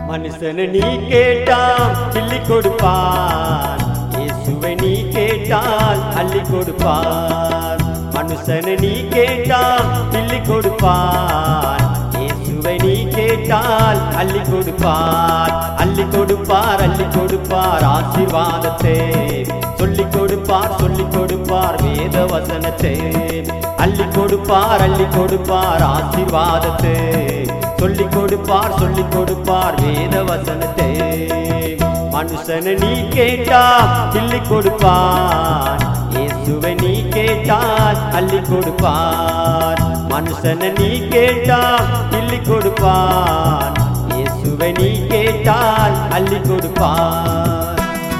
மனுஷனை நீ கேட்டால் கிள்ளி கொடுப்பார் இயேசுவை நீ கேட்டால் அள்ளி கொடுப்பார் மனுஷனை நீ கேட்டால் கிள்ளி கொடுப்பார் இயேசுவை நீ கேட்டால் அள்ளி கொடுப்பார் அள்ளி கொடுப்பார் அள்ளி கொடுப்பார் ஆசீர்வாதத்தை சொல்லி கொடுப்பார் சொல்லி கொடுப்பார் வேத வசனத்தை அள்ளி கொடுப்பார் அள்ளி கொடுப்பார் ஆசீர்வாதத்தை சொல்லி கொடுப்பார் சொல்லி கொடுப்பார் வேத வசனத்தை மனுஷனை நீ கேட்டா கிள்ளி கொடுப்பார் இயேசுவை நீ கேட்டால் அள்ளி கொடுப்பார் மனுஷனை நீ கேட்டா கிள்ளி கொடுப்பார் இயேசுவை நீ கேட்டால் அள்ளி கொடுப்பார்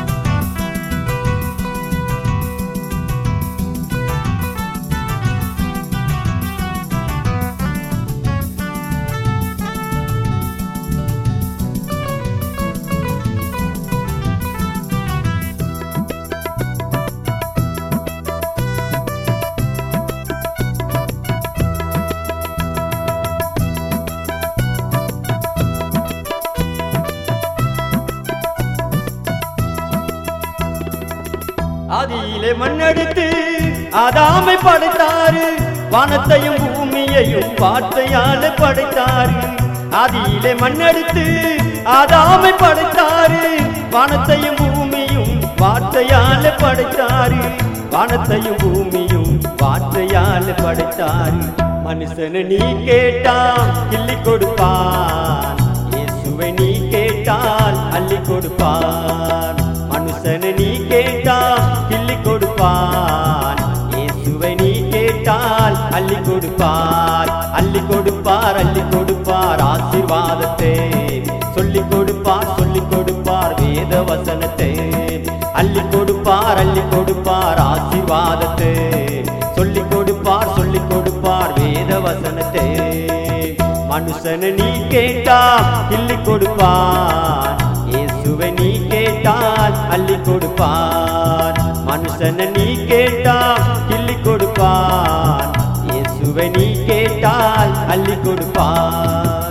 ஆதியிலே மண்ணெடுத்து ஆதாமை படைத்தாரு வானத்தையும் பூமியையும் வார்த்தையால படைத்தாரு ஆதியிலே மண்ணெடுத்து ஆதாமை படைத்தாரு வானத்தையும் பூமியும் வார்த்தையால படைத்தாரு வானத்தையும் பூமியும் வார்த்தையால படைத்தாரு மனுஷனை நீ கேட்டா கிள்ளி கொடுப்பார் இயேசுவை நீ கேட்டால் அள்ளி கொடுப்பார் மனுஷனை நீ கேட்டால் கிள்ளி கொடுப்பான் இயேசுவை நீ கேட்டால் அள்ளி கொடுப்பார் அள்ளி கொடுப்பார் அள்ளி கொடுப்பார் ஆசீர்வாதத்தை சொல்லி கொடுப்பார் சொல்லி கொடுப்பார் வேத வசனத்தை அள்ளி கொடுப்பார் அள்ளி கொடுப்பார் ஆசீர்வாதத்தை சொல்லி கொடுப்பார் சொல்லி கொடுப்பார் வேத வசனத்தை மனுஷனை நீ கேட்டா கிள்ளி கொடுப்பார் இயேசுவை நீ கேட்டால் அள்ளி கொடுப்பார் மனுஷனை நீ கேட்டா கிள்ளி கொடுப்பார் இயேசுவை நீ கேட்டால் அள்ளி கொடுப்பார்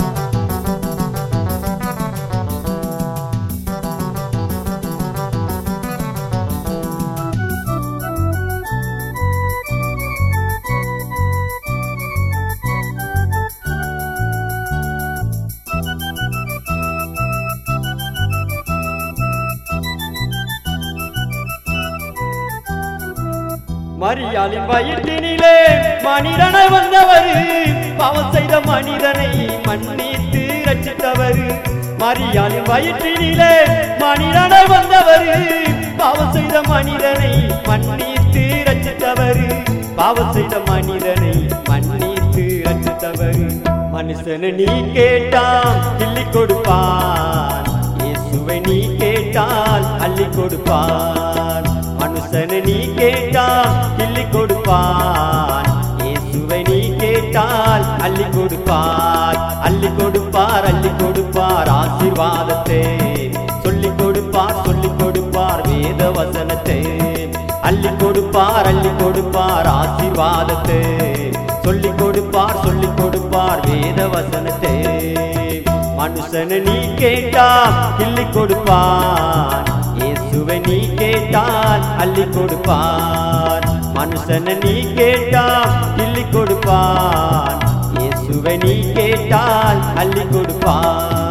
மரியாளின் வயிற்றினிலே மனிதனை வந்தவர் பாவம் செய்த மனிதனை மன்னித்து ரச்சித்தவர் மரியாளின் வயிற்றினிலே மனிதனை வந்தவர் பாவம் செய்த மனிதனை மன்னித்து ரச்சித்தவர் பாவம் செய்த மனிதனை மன்னித்து ரச்சித்தவர் மனுஷனை நீ கேட்டா கிள்ளி கொடுப்பார் இயேசுவை நீ கேட்டால் அள்ளி கொடுப்பார் மனுஷனை நீ கேட்டால் கிள்ளி கொடுப்பான் இயேசுவை நீ கேட்டால் அள்ளி கொடுப்பார் அள்ளி கொடுப்பார் அள்ளி கொடுப்பார் ஆசீர்வாதத்தை சொல்லி கொடுப்பார் சொல்லி கொடுப்பார் வேத வசனத்தை அள்ளி கொடுப்பார் அள்ளி கொடுப்பார் ஆசீர்வாதத்தை சொல்லி கொடுப்பார் சொல்லி கொடுப்பார் வேத வசனத்தை மனுஷனை நீ கேட்டா கிள்ளி கொடுப்பார் இயேசுவை நீ கேட்டால் அள்ளி கொடுப்பார் மனுஷனை நீ கேட்டா கிள்ளி கொடுப்பார் இயேசுவை நீ கேட்டால் அள்ளி கொடுப்பார்